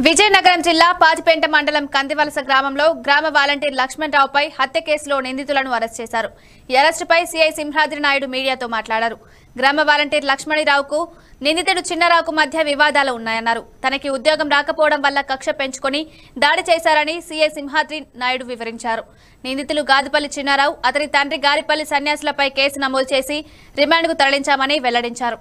విజయనగరం జిల్లా పాతిపేంట మండలం కందివలస గ్రామంలో గ్రామ వాలంటీర్ లక్ష్మణరావుపై హత్య కేసులో నిందితులను అరెస్ట్ చేశారు ఈ అరెస్టుపై సీఐ సింహాద్రి నాయుడు మీడియాతో మాట్లాడారు గ్రామ వాలంటీర్ లక్ష్మణిరావుకు నిందితుడు చిన్నరావుకు మధ్య వివాదాలు ఉన్నాయన్నారు తనకి ఉద్యోగం రాకపోవడం వల్ల కక్ష పెంచుకొని దాడి చేశారని సీఐ సింహాద్రి నాయుడు వివరించారు నిందితులు గాదిపల్లి చిన్నారావు అతని తండ్రి గారిపల్లి సన్యాసులపై కేసు నమోదు చేసి రిమాండ్కు తరలించామని వెల్లడించారు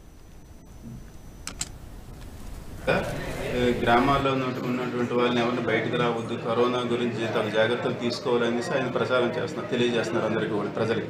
ఈ గ్రామాల్లో ఉన్నటు- ఉన్నటువంటి వాళ్ళని ఎవరిని బయటకు రావద్దు కరోనా గురించి తగు జాగ్రత్తలు తీసుకోవాలనేసి ఆయన ప్రచారం చేస్తున్నారు తెలియజేస్తున్నారు అందరికీ కూడా ప్రజలకి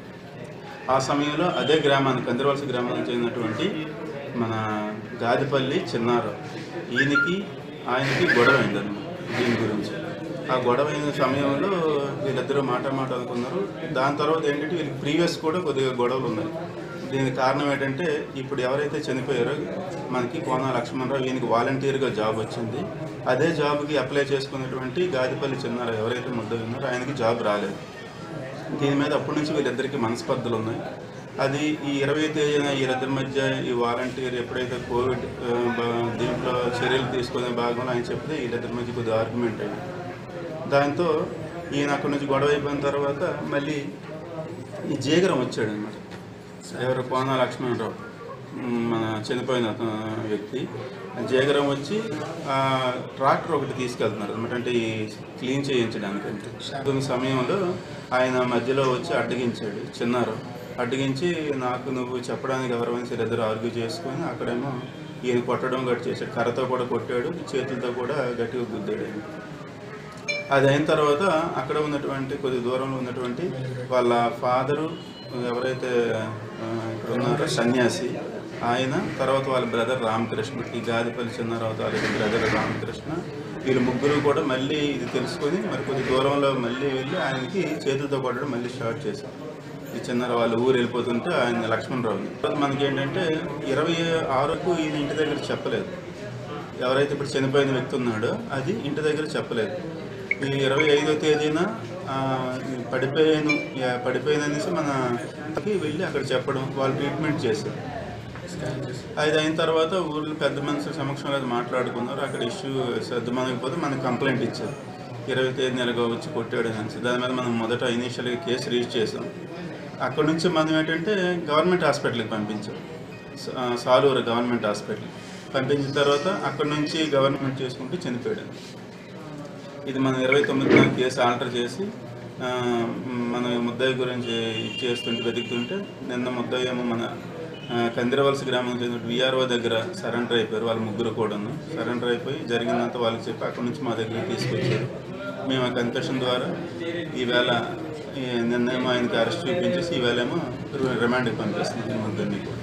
ఆ సమయంలో అదే గ్రామానికి కందిరవలస గ్రామానికి చెందినటువంటి మన గాదిపల్లి చిన్నారు ఈయనకి ఆయనకి గొడవ అయిందన్నమాట దీని గురించి ఆ గొడవ అయిన సమయంలో వీళ్ళిద్దరూ మాట మాట అనుకున్నారు దాని తర్వాత ఏంటంటే వీళ్ళకి ప్రీవియస్ కూడా కొద్దిగా గొడవలు ఉన్నాయి దీనికి కారణం ఏంటంటే ఇప్పుడు ఎవరైతే చనిపోయారో మనకి కోన లక్ష్మణరావు ఈయనకి వాలంటీర్గా జాబ్ వచ్చింది అదే జాబ్కి అప్లై చేసుకున్నటువంటి గాదిపల్లి చిన్నారు ఎవరైతే ముద్ద ఉన్నారో ఆయనకి జాబ్ రాలేదు దీని మీద అప్పటి నుంచి వీళ్ళిద్దరికి మనస్పర్ధలు ఉన్నాయి అది ఈ ఇరవై తేదీన వీళ్ళిద్దరి మధ్య ఈ వాలంటీర్ ఎప్పుడైతే కోవిడ్ ఆ, బ- దీంట్లో చర్యలు తీసుకునే భాగంలో ఆయన చెప్తే వీళ్ళిద్దరి మధ్య కొద్దిగా ఆర్గ్యుమెంట్ అయింది దాంతో ఈయన అక్కడి నుంచి గొడవ అయిపోయిన తర్వాత మళ్ళీ ఈ జేగరం వచ్చాడు అనమాట ఎవరు కోన లక్ష్మణరావు మ్, మన చనిపోయిన అతను వ్యక్తి జేగరం వచ్చి ఆ, ట్రాక్టర్ ఒకటి తీసుకెళ్తున్నారు అనమాట అంటే ఈ క్లీన్ చేయించడానికి అంటే కొన్ని సమయంలో ఆయన మధ్యలో వచ్చి అడ్డగించాడు చిన్నారు అడ్డగించి నాకు నువ్వు చెప్పడానికి ఎవరైనా సరే ఇద్దరు ఆర్గ్యూ చేసుకొని అక్కడేమో ఈయన కొట్టడం గట్టి చేశాడు కర్రతో కూడా కొట్టాడు చేతులతో కూడా గట్టిగా గుద్దాడు ఆయన. అది అయిన తర్వాత అక్కడ ఉన్నటువంటి కొద్ది దూరంలో ఉన్నటువంటి వాళ్ళ ఫాదరు ఎవరైతే ఆ, ఇక్కడ ఉన్నారో సన్యాసి ఆయన తర్వాత వాళ్ళ బ్రదర్ రామకృష్ణ ఈ గాదిపల్లి చిన్నారావు తాలూకు బ్రదర్ రామకృష్ణ వీళ్ళు ముగ్గురు కూడా మళ్ళీ ఇది తెలుసుకొని మరి కొద్ది దూరంలో మళ్ళీ వెళ్ళి ఆయనకి చేతులతో కొట్టడం మళ్ళీ స్టార్ట్ చేశారు ఈ చిన్నార వాళ్ళ ఊరు వెళ్ళిపోతుంటే ఆయన లక్ష్మణరావుని తర్వాత మనకి ఏంటంటే ఇరవై ఆరుకు ఈయన ఇంటి దగ్గర చెప్పలేదు ఎవరైతే ఇప్పుడు చనిపోయిన వ్యక్తి ఉన్నాడో అది ఇంటి దగ్గర చెప్పలేదు ఈ ఇరవై ఐదో తేదీన ఆ, ఈ పడిపోయాను యా- పడిపోయాననేసి మనకి వెళ్ళి అక్కడ చెప్పడం వాళ్ళు ట్రీట్మెంట్ చేశారు అది అయిన తర్వాత ఊర్లో పెద్ద మనుషుల సమక్షంలో అది మాట్లాడుకున్నారు అక్కడ ఇష్యూ సర్దుమనకపోతే మనకి కంప్లైంట్ ఇచ్చారు ఇరవై తేదీ నెలగా వచ్చి కొట్టాడు అనేసి దాని మీద మనం మొదట ఇనీషియల్గా కేసు రిజిస్టర్ చేసాం అక్కడ నుంచి మనం ఏంటంటే గవర్నమెంట్ హాస్పిటల్కి పంపించాం సా- సాలూరు గవర్నమెంట్ హాస్పిటల్ పంపించిన తర్వాత అక్కడ నుంచి గవర్నమెంట్ చేసుకుంటూ చనిపోయాడు ఇది మనం ఇరవై తొమ్మిదిన కేసు ఆల్టర్ చేసి ఆ, మన ముద్దాయి గురించి చేస్తుంటే వెతుకుతుంటే నిన్న ముద్దాయి ఏమో మన ఆ, కందిరవలస గ్రామం చెందిన విఆర్ఓ దగ్గర సరెండర్ అయిపోయారు వాళ్ళ ముగ్గురు కూడాను సరెండర్ అయిపోయి జరిగిందంతా వాళ్ళకి చెప్పి అక్కడి నుంచి మా దగ్గరికి తీసుకొచ్చారు మేము ఆ కన్ఫెషన్ ద్వారా ఈవేళ ఈ నిన్నేమో ఆయనకి అరెస్ట్ చూపించేసి ఈవేళేమో రిమాండ్కి పంపిస్తున్నాం ఈ ముగ్గురిని కూడా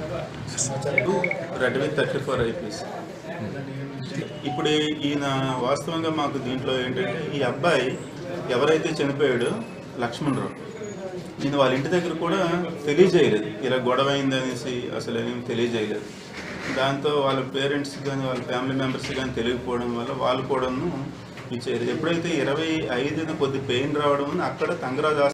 red with thirty four IPS ఇప్పుడు ఈయన వాస్తవంగా మాకు దీంట్లో ఏంటంటే ఈ అబ్బాయి ఎవరైతే చనిపోయాడో లక్ష్మణరావు ఈయన వాళ్ళ ఇంటి దగ్గర కూడా తెలియజేయలేదు ఇలా గొడవ అయింది అనేసి అసలు ఏమీ తెలియజేయలేదు దాంతో వాళ్ళ పేరెంట్స్ కానీ వాళ్ళ ఫ్యామిలీ మెంబర్స్ కానీ తెలియకపోవడం వల్ల వాళ్ళు కూడాను ఇచ్చారు ఎప్పుడైతే ఇరవై ఐదున కొద్ది పెయిన్ రావడం అక్కడ తంగరాజు